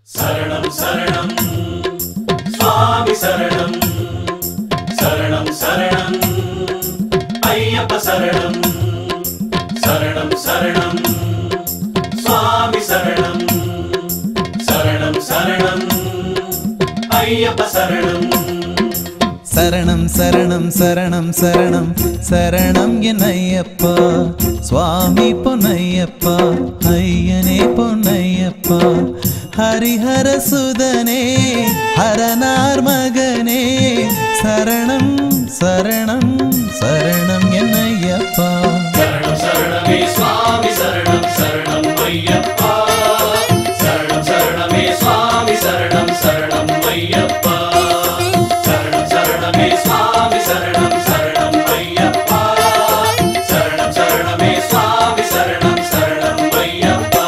சரணம் சரணம் சுவாமி சரணம் சரணம் சரணம் ஐயப்ப சரணம் சரணம் சரணம் சுவாமி சரணம் சரணம் சரணம் ஐயப்ப சரணம் சரணம் சரணம் சரணம் சரணம் சரணம் என் ஐயப்பா சுவாமி பொன்னையப்பா ஐயனே பொன்னையப்பா ஹரிஹர சுதனே ஹரனார் மகனே சரணம் சரணம் சரணம் என் ஐயப்பா சரணம் சரணமே சுவாமி சரணம் சரணம் ஐயப்பா சரணம் சரணமே சுவாமி சரணம் சரணம் ஐயப்பா சரணம் சரணமே சுவாமி சரணம் சரணம் ஐயப்பா சரணம் சரணமே சுவாமி சரணம் சரணம் ஐயப்பா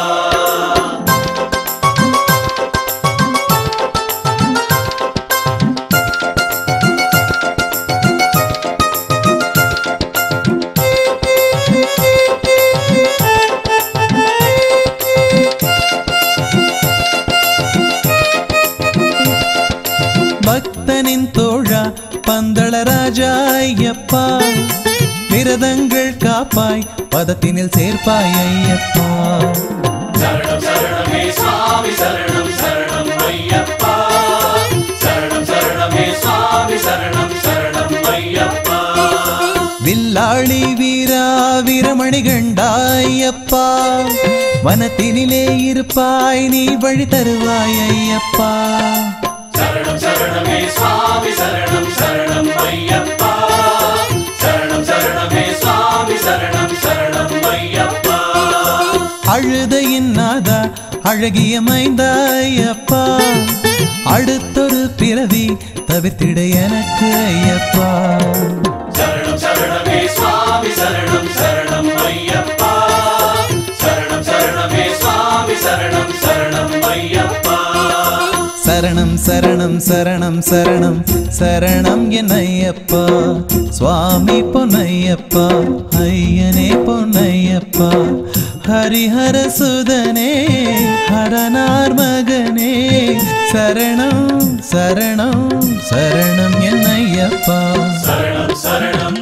பக்தனின் தோழா பந்தள ராஜா ஐயப்பா விரதங்கள் காப்பாய் பதத்தினில் சேர்ப்பாய் ஐயப்பா சரணம் சரணமே சுவாமி சரணம் சரணம் ஐயப்பா சரணம் சரணமே சுவாமி சரணம் சரணம் ஐயப்பா வில்லாளி வீரா வீரமணி கண்டாயப்பா வனத்தினிலே இருப்பாய் நீ வழி தருவாய் ஐயப்பா சரணம் சரணமே சுவாமி சரணம் சரணம் ஐயப்பா சரணம் சரணமே சுவாமி சரணம் சரணம் ஐயப்பா அழுதையின் நாதா அழகிய மைந்தாயப்பா அடுத்தொரு பிறவி தவிர்த்திட எனக்கு ஐயப்பா சரணம் சரணமே சுவாமி சரணம் சரணம் ஐயப்பா சரணம் சரணமே சுவாமி சரணம் சரணம் ஐயப்பா சரணம் சரணம் சரணம் சரணம் சரணம் என் ஐயப்பா சுவாமி பொன்னையப்பா ஐயனே பொன்னையப்பா ஹரிஹர சுதனே ஹரனார் மகனே சரணம் சரணம் சரணம் என் ஐயப்பா சரணம் சரணம்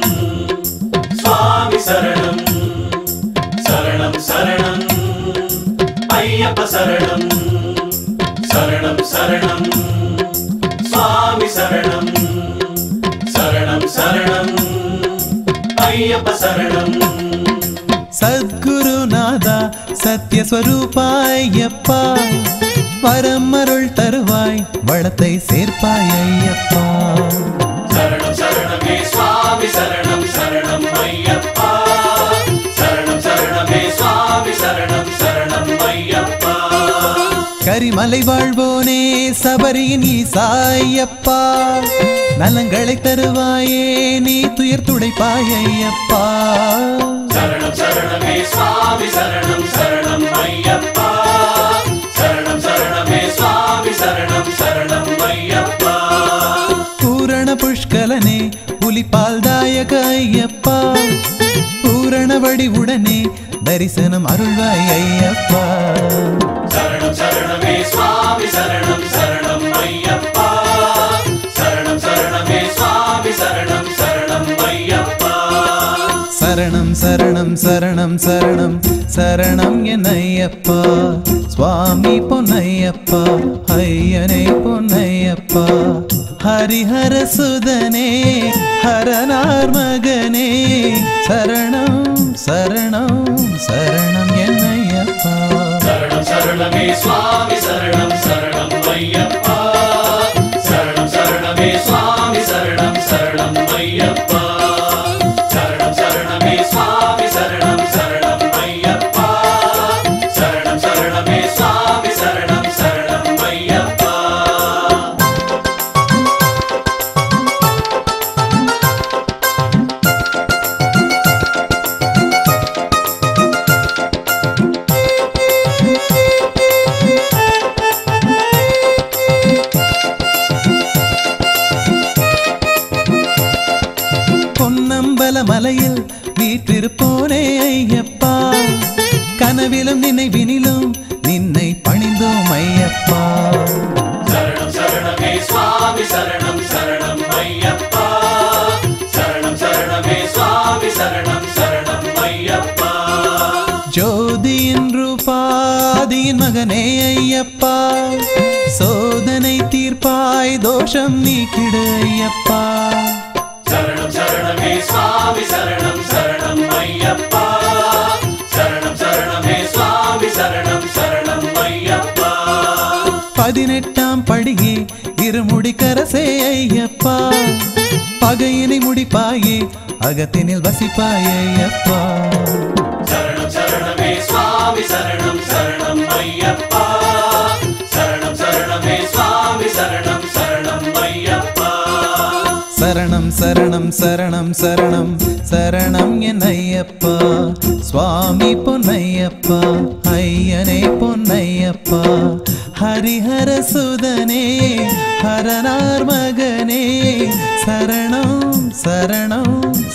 சுவாமி சரணம் சரணம் சரணம் ஐயப்ப சரணம் சரணம் சரணம் சுவாமி சரணம் சரணம் சரணம் ஐயப்ப சரணம் சத்குருநாதா சத்யஸ்வரூபாயப்பா வரம் அருள் தருவாய் வளத்தை சேர்ப்பாய் ஐயப்பா சரணம் சரணமே சுவாமி சரணம் சரணம் ஐயப்பா சரணம் சரணமே சுவாமி சரணம் சரணம் ஐயப்பா கரிமலை வாழ்வோனே சபரியின் ஈசாயப்பா நலங்களை தருவாயே நீ துயர் துடைப்பாய் ஐயப்பா சரணம் சரணமே சுவாமி சரணம் சரணம் ஐயப்பா சரணம் சரணமே சுவாமி சரணம் சரணம் ஐயப்பா பூரண புஷ்கலனே புலிபால் தாயக ஐயப்பா பூரண வடிவுடனே தரிசனம் அருள்வாய் ஐயப்பா சரணம் சரணமே சுவாமி சரணம் சரணம் ஐயப்பா சரணம் சரணமே சுவாமி சரணம் சரணம் ஐயப்பா சரணம் சரணம் சரணம் சரணம் சரணம் என் ஐயப்பா சுவாமி பொன்னையப்பா ஐயனே பொன்னையப்பா ஹரிஹர சுதனே ஹரனார் மகனே சரணம் சரணம் சரணம் என் ஐயப்பா சரணம் சரணமே சுவாமி சரணம் சரணம் ஐயப்பா சரணம் சரணமே சுவாமி சரணம் சரணம் ஐயப்பா சரணம் சரணமே சுவாமி சரணம் சரணம் ஐயப்பா சரணம் சரணமே சுவாமி சரணம் சரணம் ஐயப்பா சரணம் சுவாமி சரணம் சரணம் ஐயப்பா சரணம் சரணமே சுவாமி சரணம் சரணம் ஐயப்பா ஜோதியின் ரூபாதியின் மகனே ஐயப்பா சோதனை தீர்ப்பாய் தோஷம் நீக்கிடு ஐயப்பா சரணம் சரணமே சுவாமி சரணம் சரணம் ஐயப்பா சரணம் சரணமே சுவாமி சரணம் சரணம் ஐயப்பா பதினெட்டாம் படியே இருமுடி கரசே ஐயப்பா பகையினை முடிப்பாயே அகத்தினில் வசிப்பாயே ஐயப்பா சரணம் சரணமே சுவாமி சரணம் சரணம் ஐயப்பா சரணம் சரணமே சுவாமி சரணம் சரணம் ஐயப்பா சரணம் சரணம் சரணம் சரணம் சரணம் என் ஐயப்பா சுவாமி பொன்னையப்பா ஐயனே பொன்னையப்பா ஹரிஹர சுதனே ஹரனார் மகனே சரணம் சரணம்